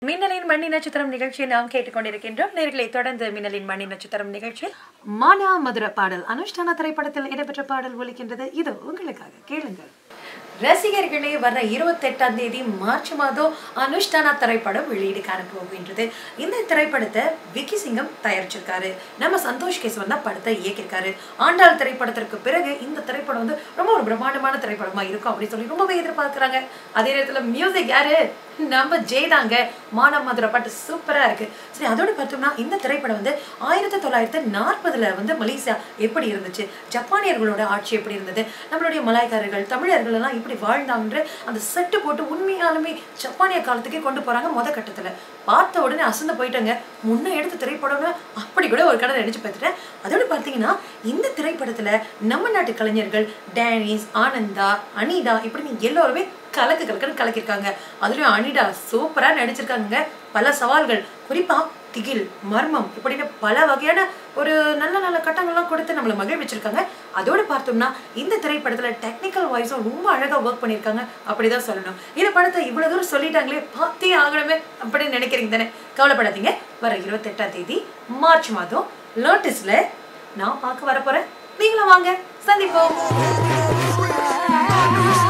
மின்னலின் மணி நட்சத்திரம் நிகழ்ச்சியை நாம் கேட்டுக்கொண்டிருக்கின்றோம் நேர்களை தொடர்ந்து மின்னலின் மணி நட்சத்திரம் நிகழ்ச்சி மானா மதுர பாடல் அனுஷ்டான திரைப்படத்தில் இடம்பெற்ற பாடல் ஒலிக்கின்றது இது உங்களுக்காக கேளுங்கள் ரசிகர்களே வர இருபத்தெட்டாம் தேதி மார்ச் மாதம் அனுஷ்டானா திரைப்படம் வெளியீடு காண போகின்றது இந்த திரைப்படத்தை விக்கி சிங்கம் தயாரிச்சிருக்காரு நம்ம சந்தோஷ் கேஸ்வன் தான் படத்தை இயக்கியிருக்காரு ஆண்டாள் திரைப்படத்திற்கு பிறகு இந்த திரைப்படம் வந்து ரொம்ப ஒரு பிரம்மாண்டமான திரைப்படமா இருக்கும் அப்படின்னு சொல்லி ரொம்பவே எதிர்பார்க்கறாங்க அதே நேரத்துல மியூசிக் யாரு நம்ம ஜெய்தாங்க மானம் மதுரை பாட்டு சூப்பரா இருக்கு சரி அதோட பார்த்தோம்னா இந்த திரைப்படம் வந்து ஆயிரத்தி தொள்ளாயிரத்தி நாற்பதுல வந்து மலேசியா எப்படி இருந்துச்சு ஜப்பானியர்களோட ஆட்சி எப்படி இருந்தது நம்மளுடைய மலாய்க்காரர்கள் தமிழர்கள் எல்லாம் இப்படி வாழ்ந்தாங்கன்ற அந்த செட்டு போட்டு உண்மையாலுமே ஜப்பானிய காலத்துக்கே கொண்டு போறாங்க முத கட்டத்துல பார்த்த உடனே அசந்து போயிட்டாங்க முன்ன எடுத்த திரைப்படம்னு அப்படி கூட ஒரு கடை நினைச்சு பார்த்துட்டேன் அதோட பார்த்தீங்கன்னா இந்த திரைப்படத்துல நம்ம நாட்டு கலைஞர்கள் டேனிஸ் ஆனந்தா அனிதா இப்படின்னு எல்லோருமே கலக்கு கலக்குன்னு கலக்கியிருக்காங்க அதுலயும் அனிடா சூப்பரா நடிச்சிருக்காங்க பல சவால்கள் குறிப்பா திகில் மர்மம் இப்படின்னு பல வகையான ஒரு நல்ல நல்ல கட்டங்கள்லாம் கொடுத்து நம்மளை மகிழ்விச்சிருக்காங்க அதோட பார்த்தோம்னா இந்த திரைப்படத்துல டெக்னிக்கல் வாய்ஸும் ரொம்ப அழகா ஒர்க் பண்ணியிருக்காங்க அப்படிதான் சொல்லணும் இந்த படத்தை இவ்வளவு தூரம் சொல்லிட்டாங்களே பார்த்தே ஆகணுமே அப்படின்னு நினைக்கிறீங்க தானே கவலைப்படாதீங்க வர இருபத்தெட்டாம் தேதி மார்ச் மாதம் லோட்டஸ்ல நான் பார்க்க வர போறேன் நீங்களும் வாங்க சந்திப்போம்